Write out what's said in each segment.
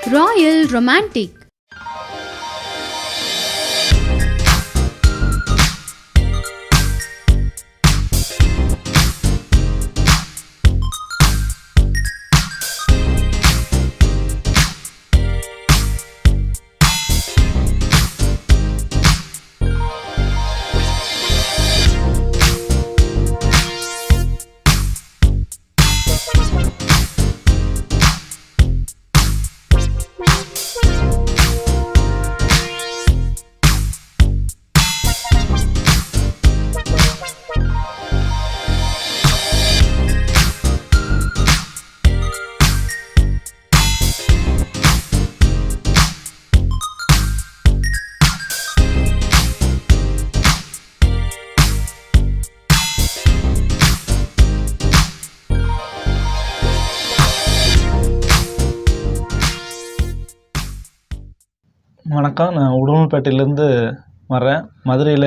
Royal Romantic. வணக்கம் நான் உடுமல்பேட்டையிலேருந்து வர்றேன் மதுரையில்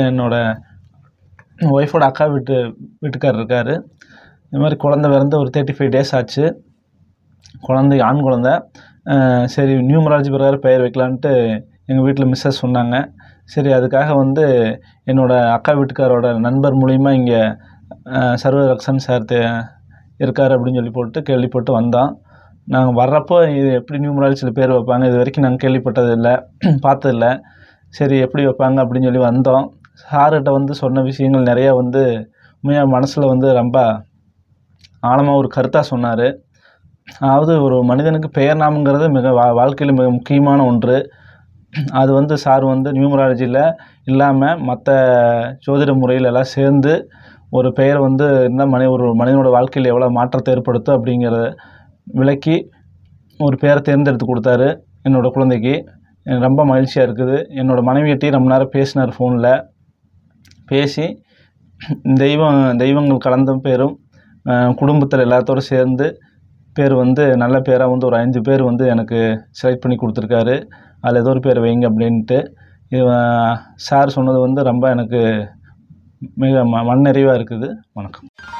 என்னோடய ஒய்ஃபோட அக்கா வீட்டு வீட்டுக்காரர் இருக்கார் இந்த மாதிரி குழந்த பிறந்து ஒரு தேர்ட்டி ஃபைவ் டேஸ் ஆச்சு குழந்தை ஆண் குழந்த அஹ் சரி நியூமராலஜி பிரகாரம் பெயர் வைக்கலான்ட்டு எங்கள் வீட்டில் மிஸ்ஸஸ் சொன்னாங்க சரி அதுக்காக வந்து என்னோடய அக்கா வீட்டுக்காரோட நண்பர் மூலிமா இங்கே சர்வ ரக்ஷன் சார் தே இருக்கார் அப்படின்னு சொல்லி போட்டு கேள்விப்பட்டு வந்தோம் நாங்கள் வர்றப்போ இது எப்படி நியூமராலஜியில் பேர் வைப்பாங்க இது வரைக்கும் நாங்கள் கேள்விப்பட்டது இல்லை பார்த்ததில்ல சரி எப்படி வைப்பாங்க அப்படின்னு சொல்லி வந்தோம் சார்கிட்ட வந்து சொன்ன விஷயங்கள் நிறையா வந்து உண்மையாக மனசில் வந்து ரொம்ப ஆழமாக ஒரு கருத்தாக சொன்னார் அதாவது ஒரு மனிதனுக்கு பெயர் நாமங்கிறது மிக வா வாழ்க்கையில் மிக முக்கியமான ஒன்று அது வந்து சார் வந்து நியூமராலஜியில் இல்லாமல் மற்ற ஜோதிட முறையில் எல்லாம் சேர்ந்து ஒரு பெயர் வந்து என்ன மனி ஒரு மனிதனோட வாழ்க்கையில் எவ்வளோ மாற்றத்தை ஏற்படுத்தும் அப்படிங்கிறத விளக்கி ஒரு பேரை தேர்ந்தெடுத்து கொடுத்தாரு என்னோடய குழந்தைக்கு எனக்கு ரொம்ப மகிழ்ச்சியாக இருக்குது என்னோடய மனைவியிட்டையும் ரொம்ப நேரம் பேசினார் ஃபோனில் பேசி தெய்வம் தெய்வங்கள் கலந்த பேரும் குடும்பத்தில் எல்லாத்தோடு சேர்ந்து பேர் வந்து நல்ல பேராக வந்து ஒரு அஞ்சு பேர் வந்து எனக்கு செலக்ட் பண்ணி கொடுத்துருக்காரு அதில் ஏதோ ஒரு பேர் வைங்க அப்படின்ட்டு இது சார் சொன்னது வந்து ரொம்ப எனக்கு மிக ம மனநிறைவாக இருக்குது வணக்கம்